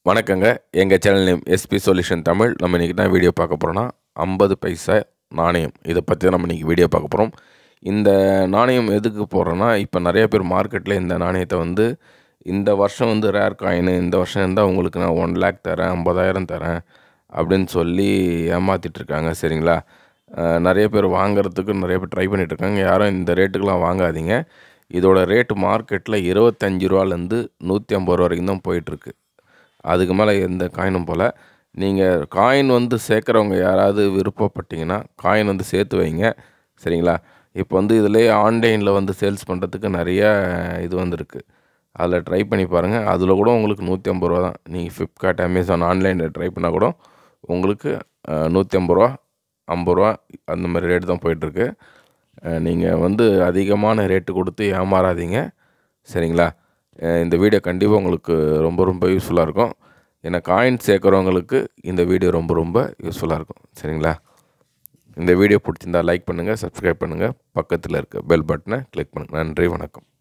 வணக்கங்க எங்கள் channel name SP solution Tamil நம்ம இன்றைக்கி தான் வீடியோ பார்க்க போகிறோன்னா ஐம்பது பைசா நாணயம் இதை பற்றி தான் நம்ம இன்றைக்கி வீடியோ பார்க்க போகிறோம் இந்த நாணயம் எதுக்கு போடுறோன்னா இப்போ நிறைய பேர் மார்க்கெட்டில் இந்த நாணயத்தை வந்து இந்த வருஷம் வந்து ரேர் காயின் இந்த வருஷம் இருந்தால் உங்களுக்கு நான் ஒன் லேக் தரேன் ஐம்பதாயிரம் தரேன் அப்படின்னு சொல்லி ஏமாத்திட்டு இருக்காங்க சரிங்களா அஹ் நிறைய பேர் வாங்குறதுக்கு நிறைய பேர் ட்ரை பண்ணிட்டு இருக்காங்க யாரும் இந்த ரேட்டுக்கெலாம் வாங்காதீங்க இதோட ரேட்டு மார்க்கெட்டில் இருபத்தஞ்சி ரூபாலேருந்து நூற்றி ஐம்பது ரூபா வரைக்கும் தான் போயிட்டுருக்கு அதுக்கு மேலே எந்த காயினும் போல் நீங்கள் காயின் வந்து சேர்க்குறவங்க யாராவது விருப்பப்பட்டீங்கன்னா காயின் வந்து சேர்த்து வைங்க சரிங்களா இப்போ வந்து இதிலே ஆன்லைனில் வந்து சேல்ஸ் பண்ணுறதுக்கு நிறைய இது வந்துருக்கு அதில் ட்ரை பண்ணி பாருங்கள் அதில் கூட உங்களுக்கு நூற்றி ஐம்பது ரூபா தான் நீங்கள் ஃப்ளிப்கார்ட் அமேசான் ஆன்லைனில் ட்ரை பண்ணால் கூட உங்களுக்கு நூற்றி ஐம்பது ரூபா ஐம்பது ரூபா அந்த மாதிரி ரேட்டு தான் போயிட்டுருக்கு நீங்கள் வந்து அதிகமான ரேட்டு கொடுத்து ஏமாறாதீங்க சரிங்களா அஹ் இந்த வீடியோ கண்டிப்பாக உங்களுக்கு ரொம்ப ரொம்ப யூஸ்ஃபுல்லாக இருக்கும் ஏன்னா காயின் சேர்க்குறவங்களுக்கு இந்த வீடியோ ரொம்ப ரொம்ப யூஸ்ஃபுல்லாக இருக்கும் சரிங்களா இந்த வீடியோ பிடிச்சிருந்தா லைக் பண்ணுங்கள் சப்ஸ்கிரைப் பண்ணுங்கள் பக்கத்தில் இருக்க பெல் பட்டனை கிளிக் பண்ணுங்கள் நன்றி வணக்கம்